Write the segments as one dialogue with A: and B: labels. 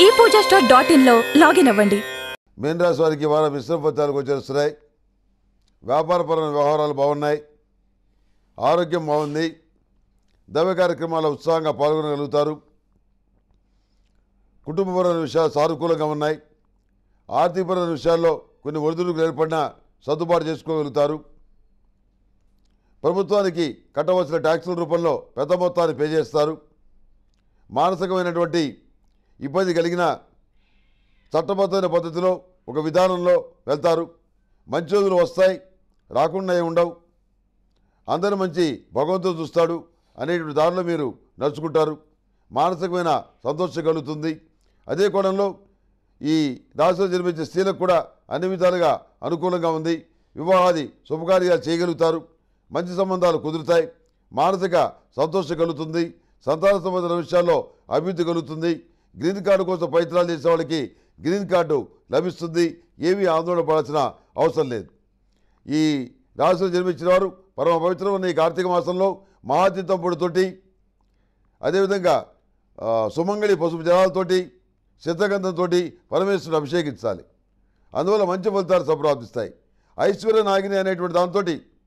A: ఈ Pooja store dot in లో login అవ్వండి
B: మీన రాశి వారికి వార మిశ్రమ ఫలితాలు గోచరిస్తున్నాయి వ్యాపారపరమైన వ్యవహారాలు బాగున్నాయి ఆరోగ్యం బాగుంది దైవ కార్యక్రమాల ఉత్సాహంగా పాల్గొనగలుగుతారు కుటుంబపరమైన విషయాలు సానుకూలంగా ఉన్నాయి ఆర్థికపరమైన విషయాల్లో కొన్ని ఒడిదుడుకులు ఏర్పడినా సర్దుబాటు చేసుకోగలుగుతారు ప్రభుత్వానికి కట్టవలసిన ట్యాక్సుల రూపంలో పెద్ద మొత్తాన్ని పే చేస్తారు మానసికమైనటువంటి ఇబ్బంది కలిగిన చట్టబద్ధమైన పద్ధతిలో ఒక విధానంలో వెళ్తారు మంచి రోజులు వస్తాయి రాకుండా ఏమి ఉండవు అందరి మంచి భగవంతుడు చూస్తాడు అనేటువంటి దారిలో మీరు నడుచుకుంటారు మానసికమైన సంతోషం కలుగుతుంది అదే కోణంలో ఈ రాశిలో జన్మించే స్త్రీలకు కూడా అన్ని విధాలుగా అనుకూలంగా ఉంది వివాహాది శుభకార్యాలు చేయగలుగుతారు మంచి సంబంధాలు కుదురుతాయి మానసిక సంతోషం కలుగుతుంది సంతాన సంబంధమైన విషయాల్లో అభివృద్ధి కలుగుతుంది గ్రీన్ కార్డు కోసం ప్రయత్నాలు చేసే వాళ్ళకి గ్రీన్ కార్డు లభిస్తుంది ఏమీ ఆందోళన పడాల్సిన అవసరం లేదు ఈ రాశిలో జన్మించిన వారు పరమ పవిత్రమైన ఈ కార్తీక మాసంలో మహాతీర్థంపుడితోటి అదేవిధంగా ఆ, సుమంగళి పసుపు జలాలతోటి సిద్ధగంధంతో పరమేశ్వరుడు అభిషేకించాలి అందువల్ల మంచి ఫలితాలు సంప్రాప్తిస్తాయి ఐశ్వర్య నాగిని అనేటువంటి దాంతో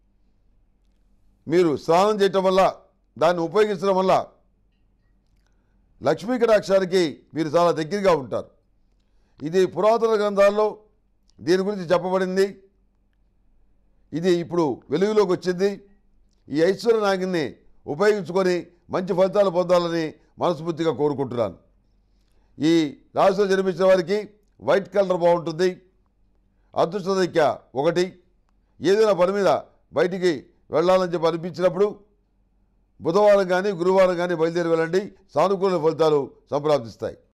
B: మీరు స్నానం చేయటం వల్ల దాన్ని ఉపయోగించడం వల్ల లక్ష్మీ కటాక్షానికి మీరు చాలా దగ్గరగా ఉంటారు ఇది పురాతన గ్రంథాల్లో దీని గురించి చెప్పబడింది ఇది ఇప్పుడు వెలుగులోకి వచ్చింది ఈ ఐశ్వర్య నాగిని ఉపయోగించుకొని మంచి ఫలితాలు పొందాలని మనస్ఫూర్తిగా కోరుకుంటున్నాను ఈ రాశిలో జన్మించిన వారికి వైట్ కలర్ బాగుంటుంది అదృష్ట సంఖ్య ఒకటి ఏదైనా పని మీద బయటికి వెళ్ళాలని చెప్పి అనిపించినప్పుడు బుధవారం కానీ గురువారం కానీ బయలుదేరి వెళ్ళండి సానుకూల ఫలితాలు సంప్రాప్తిస్తాయి